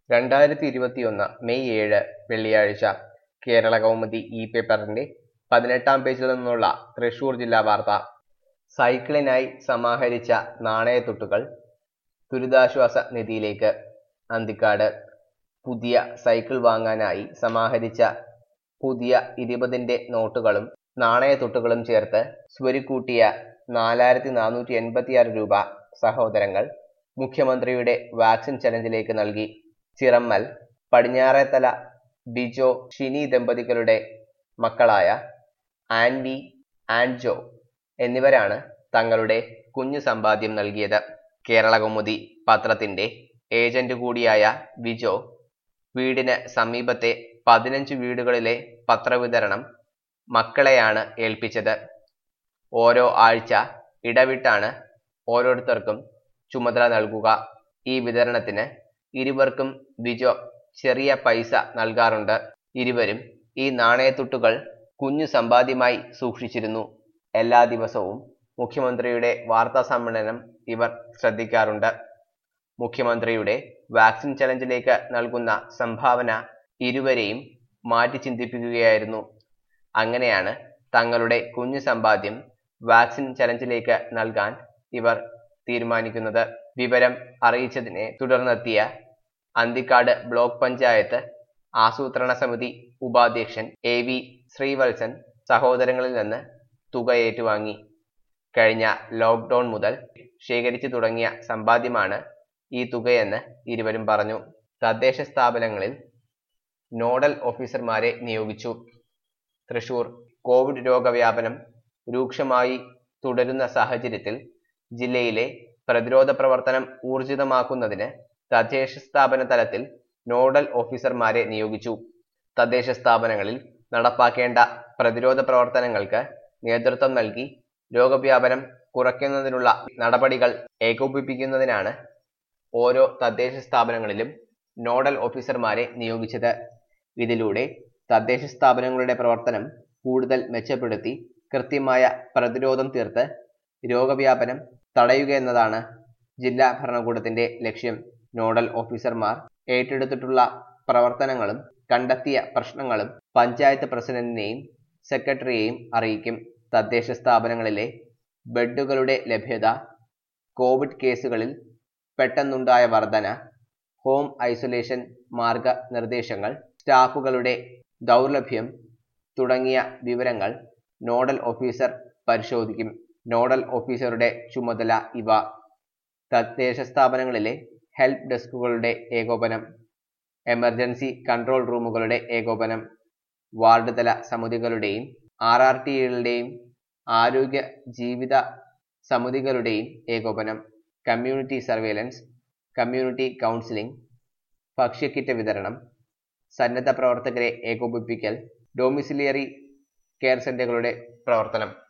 രണ്ടായിരത്തി ഇരുപത്തിയൊന്ന് മെയ് ഏഴ് വെള്ളിയാഴ്ച കേരള കൗമുദി ഇ പേപ്പറിന്റെ പതിനെട്ടാം പേജിൽ നിന്നുള്ള തൃശൂർ ജില്ലാ വാർത്ത സൈക്കിളിനായി സമാഹരിച്ച നാണയത്തുട്ടുകൾ ദുരിതാശ്വാസ നിധിയിലേക്ക് അന്തിക്കാട് പുതിയ സൈക്കിൾ വാങ്ങാനായി സമാഹരിച്ച പുതിയ ഇരുപതിന്റെ നോട്ടുകളും നാണയത്തുട്ടുകളും ചേർത്ത് സ്വരുക്കൂട്ടിയ നാലായിരത്തി നാനൂറ്റി എൺപത്തിയാറ് രൂപ സഹോദരങ്ങൾ മുഖ്യമന്ത്രിയുടെ വാക്സിൻ ചലഞ്ചിലേക്ക് നൽകി ചിറമ്മൽ പടിഞ്ഞാറേത്തല ബിജോ ഷിനി ദമ്പതികളുടെ മക്കളായ ആൻഡി ആൻജോ എന്നിവരാണ് തങ്ങളുടെ കുഞ്ഞു സമ്പാദ്യം നൽകിയത് കേരള കൗമുദി പത്രത്തിന്റെ ഏജന്റ് കൂടിയായ ബിജോ വീടിന് സമീപത്തെ പതിനഞ്ച് വീടുകളിലെ പത്രവിതരണം മക്കളെയാണ് ഏൽപ്പിച്ചത് ഓരോ ആഴ്ച ഇടവിട്ടാണ് ഓരോരുത്തർക്കും ചുമതല നൽകുക ഈ വിതരണത്തിന് ഇരുവർക്കും ബിജോ ചെറിയ പൈസ നൽകാറുണ്ട് ഇരുവരും ഈ നാണയത്തുട്ടുകൾ കുഞ്ഞു സമ്പാദ്യമായി സൂക്ഷിച്ചിരുന്നു എല്ലാ ദിവസവും മുഖ്യമന്ത്രിയുടെ വാർത്താ സമ്മേളനം ഇവർ ശ്രദ്ധിക്കാറുണ്ട് മുഖ്യമന്ത്രിയുടെ വാക്സിൻ ചലഞ്ചിലേക്ക് നൽകുന്ന സംഭാവന ഇരുവരെയും മാറ്റി ചിന്തിപ്പിക്കുകയായിരുന്നു അങ്ങനെയാണ് തങ്ങളുടെ കുഞ്ഞു സമ്പാദ്യം വാക്സിൻ ചലഞ്ചിലേക്ക് നൽകാൻ ഇവർ തീരുമാനിക്കുന്നത് വിവരം അറിയിച്ചതിനെ തുടർന്നെത്തിയ അന്തിക്കാട് ബ്ലോക്ക് പഞ്ചായത്ത് ആസൂത്രണ സമിതി ഉപാധ്യക്ഷൻ എ വി ശ്രീവത്സൻ സഹോദരങ്ങളിൽ നിന്ന് തുക ഏറ്റുവാങ്ങി കഴിഞ്ഞ ലോക്ക്ഡൌൺ മുതൽ ശേഖരിച്ചു തുടങ്ങിയ സമ്പാദ്യമാണ് ഈ തുകയെന്ന് ഇരുവരും പറഞ്ഞു തദ്ദേശ സ്ഥാപനങ്ങളിൽ നോഡൽ ഓഫീസർമാരെ നിയോഗിച്ചു തൃശൂർ കോവിഡ് രോഗവ്യാപനം രൂക്ഷമായി തുടരുന്ന സാഹചര്യത്തിൽ ജില്ലയിലെ പ്രതിരോധ പ്രവർത്തനം ഊർജിതമാക്കുന്നതിന് തദ്ദേശ സ്ഥാപന തലത്തിൽ നോഡൽ ഓഫീസർമാരെ നിയോഗിച്ചു തദ്ദേശ സ്ഥാപനങ്ങളിൽ നടപ്പാക്കേണ്ട പ്രതിരോധ പ്രവർത്തനങ്ങൾക്ക് നേതൃത്വം നൽകി രോഗവ്യാപനം കുറയ്ക്കുന്നതിനുള്ള നടപടികൾ ഏകോപിപ്പിക്കുന്നതിനാണ് ഓരോ തദ്ദേശ സ്ഥാപനങ്ങളിലും നോഡൽ ഓഫീസർമാരെ നിയോഗിച്ചത് ഇതിലൂടെ തദ്ദേശ സ്ഥാപനങ്ങളുടെ പ്രവർത്തനം കൂടുതൽ മെച്ചപ്പെടുത്തി കൃത്യമായ പ്രതിരോധം തീർത്ത് രോഗവ്യാപനം തടയുക എന്നതാണ് ജില്ലാ ഭരണകൂടത്തിന്റെ ലക്ഷ്യം നോഡൽ ഓഫീസർമാർ ഏറ്റെടുത്തിട്ടുള്ള പ്രവർത്തനങ്ങളും കണ്ടെത്തിയ പ്രശ്നങ്ങളും പഞ്ചായത്ത് പ്രസിഡന്റിനെയും സെക്രട്ടറിയെയും അറിയിക്കും തദ്ദേശ സ്ഥാപനങ്ങളിലെ ബെഡുകളുടെ ലഭ്യത കോവിഡ് കേസുകളിൽ പെട്ടെന്നുണ്ടായ വർധന ഹോം ഐസൊലേഷൻ മാർഗനിർദ്ദേശങ്ങൾ സ്റ്റാഫുകളുടെ ദൗർലഭ്യം തുടങ്ങിയ വിവരങ്ങൾ നോഡൽ ഓഫീസർ പരിശോധിക്കും നോഡൽ ഓഫീസറുടെ ചുമതല ഇവ തദ്ദേശ സ്ഥാപനങ്ങളിലെ ഹെൽപ്പ് ഡെസ്കുകളുടെ ഏകോപനം എമർജൻസി കൺട്രോൾ റൂമുകളുടെ ഏകോപനം വാർഡ് തല സമിതികളുടെയും ആർ ആർ ടികളുടെയും ആരോഗ്യ ജീവിത സമിതികളുടെയും ഏകോപനം കമ്മ്യൂണിറ്റി സർവേലൻസ് കമ്മ്യൂണിറ്റി കൗൺസിലിംഗ് ഭക്ഷ്യക്കിറ്റ് വിതരണം സന്നദ്ധ പ്രവർത്തകരെ ഏകോപിപ്പിക്കൽ ഡൊമിസിലിയറി കെയർ സെന്ററുകളുടെ പ്രവർത്തനം